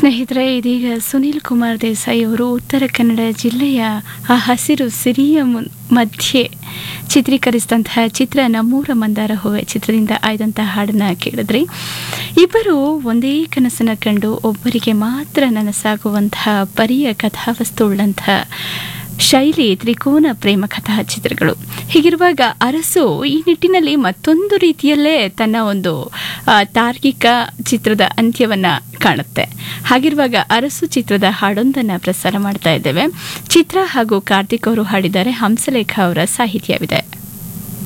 ಸ್ನೇಹಿತರೆ ಇದೀಗ ಸುನೀಲ್ ಕುಮಾರ್ ದೇಸಾಯಿ ಅವರು ಉತ್ತರ ಕನ್ನಡ ಜಿಲ್ಲೆಯ ಆ ಹಸಿರು ಸಿರಿಯ ಮುನ್- ಮಧ್ಯೆ ಚಿತ್ರೀಕರಿಸಿದಂತಹ ಚಿತ್ರ ನಮ್ಮೂರ ಮಂದಾರ ಹೂವೆ ಚಿತ್ರದಿಂದ ಆಯ್ದಂತಹ ಹಾಡನ್ನ ಕೇಳಿದ್ರಿ ಇಬ್ಬರು ಒಂದೇ ಕನಸನ್ನ ಕಂಡು ಒಬ್ಬರಿಗೆ ಮಾತ್ರ ನನಸಾಗುವಂತಹ ಪರಿಯ ಕಥಾವಸ್ತು ಉಳ್ಳಂತಹ ಶೈಲಿ ತ್ರಿಕೋನ ಪ್ರೇಮ ಕಥಾ ಚಿತ್ರಗಳು ಹೀಗಿರುವಾಗ ಅರಸು ಈ ನಿಟ್ಟಿನಲ್ಲಿ ಮತ್ತೊಂದು ರೀತಿಯಲ್ಲೇ ತನ್ನ ಒಂದು ಆ, ತಾರ್ಕಿಕ ಚಿತ್ರದ ಅಂತ್ಯವನ್ನ ಕಾಣುತ್ತೆ ಹಾಗಿರುವಾಗ ಅರಸು ಚಿತ್ರದ ಹಾಡೊಂದನ್ನ ಪ್ರಸಾರ ಮಾಡ್ತಾ ಇದ್ದೇವೆ ಚಿತ್ರ ಹಾಗೂ ಕಾರ್ತಿಕ್ ಅವರು ಹಾಡಿದ್ದಾರೆ ಹಂಸಲೇಖ ಅವರ ಸಾಹಿತ್ಯವಿದೆ